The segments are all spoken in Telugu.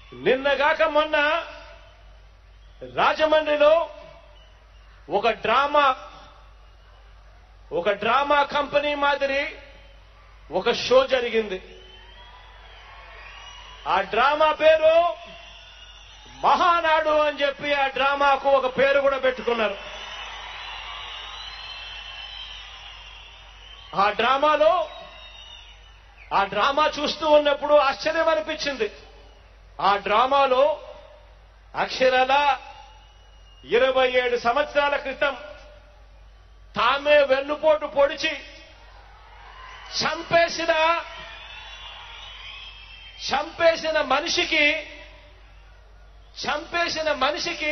నిన్నగాక మొన్న రాజమండ్రిలో ఒక డ్రామా ఒక డ్రామా కంపెనీ మాదిరి ఒక షో జరిగింది ఆ డ్రామా పేరు మహానాడు అని చెప్పి ఆ డ్రామాకు ఒక పేరు కూడా పెట్టుకున్నారు ఆ డ్రామాలో ఆ డ్రామా చూస్తూ ఉన్నప్పుడు ఆశ్చర్యం అనిపించింది ఆ డ్రామాలో అక్షరాల ఇరవై ఏడు సంవత్సరాల క్రితం తామే వెన్నుపోటు పొడిచి చంపేసిన చంపేసిన మనిషికి చంపేసిన మనిషికి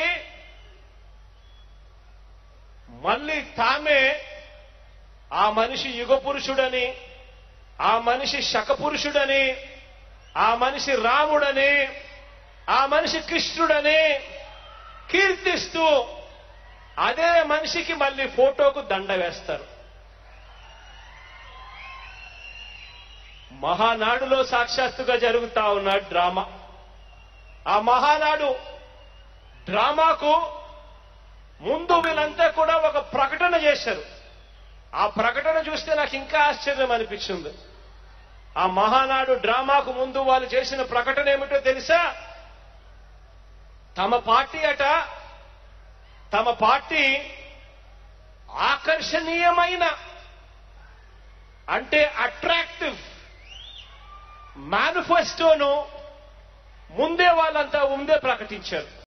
మళ్ళీ తామే ఆ మనిషి యుగ పురుషుడని ఆ మనిషి శకపురుషుడని ఆ మనిషి రాముడని ఆ మనిషి కృష్ణుడని కీర్తిస్తూ అదే మనిషికి మళ్ళీ ఫోటోకు దండ వేస్తారు మహానాడులో సాక్షాత్తుగా జరుగుతా ఉన్న డ్రామా ఆ మహానాడు డ్రామాకు ముందు వీళ్ళంతా కూడా ఒక ప్రకటన చేశారు ఆ ప్రకటన చూస్తే నాకు ఇంకా ఆశ్చర్యం అనిపించింది ఆ మహానాడు డ్రామాకు ముందు వాళ్ళు చేసిన ప్రకటన ఏమిటో తెలుసా తమ పార్టీ అట తమ పార్టీ ఆకర్షణీయమైన అంటే అట్రాక్టివ్ మేనిఫెస్టోను ముందే వాళ్ళంతా ముందే ప్రకటించారు